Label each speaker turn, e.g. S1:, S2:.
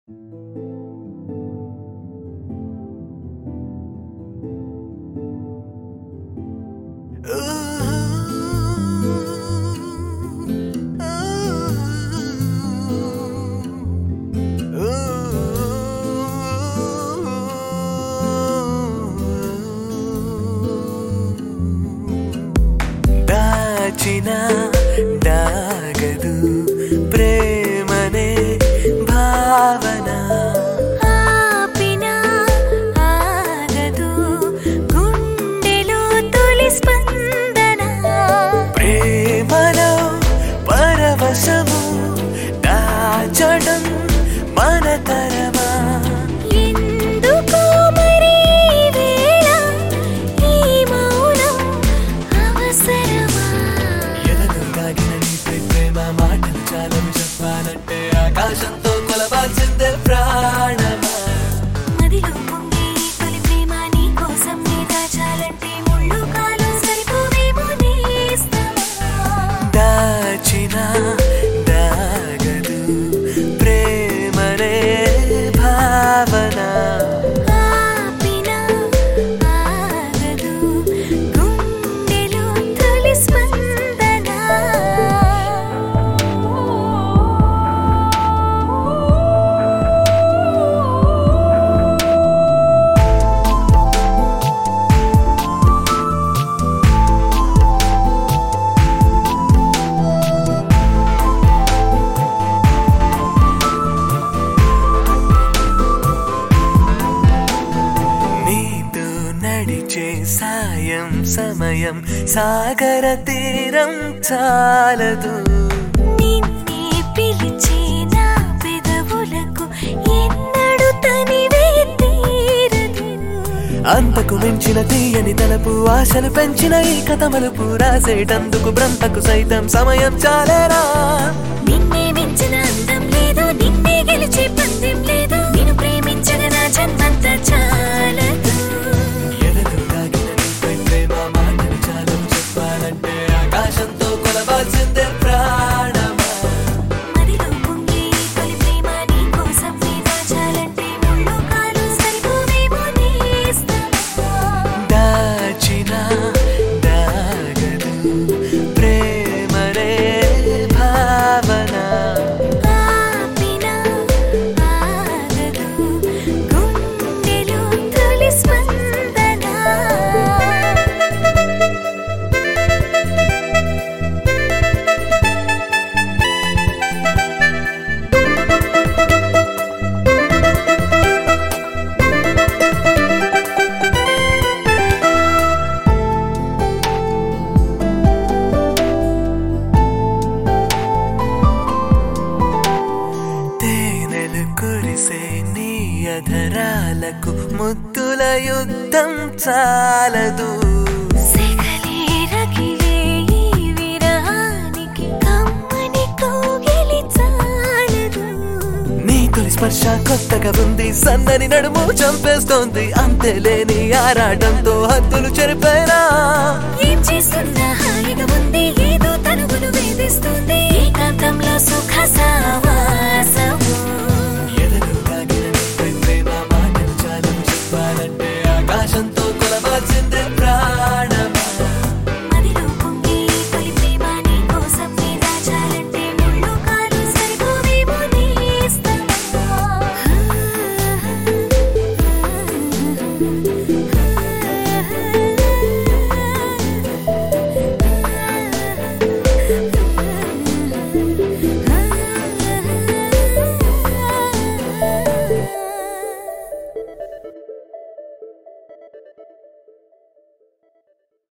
S1: దాచిన దాగదు ప్రేమనే భావన
S2: ఆపినా ఆగదు గుండెలో తొలి స్పందన
S1: ప్రేమలో పరవశము దాచడం మన తరమా
S2: ఎందుకో మరి ఈ వేళ ఈ మౌనం అవసరమా
S1: ఎదలో దాగిన నీపై ప్రేమ మాటలు చాలని చెప్పాలంటే ఆకాశంతో కొలవాల్సిందే ప్రాణమా
S2: మదిలో పొంగే ఈ తొలి ప్రేమ నీ కోసం నీ దాచాలంటే ముళ్ళు కాలు సరిపోవేమో నేస్తమా
S1: దాచిన దాగదు ప్రేమనే భావన
S2: ఆపినా ఆగదు గుండెలో తొలి స్పందన
S1: నీతో నడిచే సాయం సమయం సాగర తీరం చాలదు
S2: నిన్నే పిలిచే నా పెదవులకు ఎన్నడు తనివే తీరదు
S1: అంతకు మించిన తీయని తలపు ఆశలు పెంచిన ఈ కథ మలుపు రాసేటందుకు బ్రహ్మకు సైతం సమయం చాలేరా
S2: నిన్నే మించిన అందం లేదు నిన్నే గెలిచే పందెం లేదు నిన్ను ప్రేమించగా నా జన్మంత చాలదు
S1: ఎదలో దాగిన నీపై ప్రేమ మాటలు చాలని చెప్పాలంటే ఆకాశంతో కొలవాల్సిందే ప్రాణమా
S2: మదిలో పొంగే ఈ తొలి ప్రేమ నీ కోసం నీ దాచాలంటే ముళ్ళు కాలు సరిపోవేమో నేస్తమా
S1: దాచిన దాగదు ప్రేమనే భావన
S2: ఆపినా ఆగదు గుండెలో తొలి స్పందన
S1: తేనెలు కురిసే నీ అధరాలకు ముద్దుల యుద్ధం చాలదు
S2: సెగలే రగిలే ఈ విరహానికి కమ్మని కోగిలి చాలదు
S1: నీ తొలి స్పర్శ కొత్తగా ఉంది సన్నని నడుము చంపేస్తోంది అంతేలేని ఆరాటంతో హద్దులు చెరిపోయినా
S2: ఏం చేస్తున్నా హాయిగా ఉంది ఏదో తనువును వేధిస్తుంది ఏకాంతంలో సుఖ సావ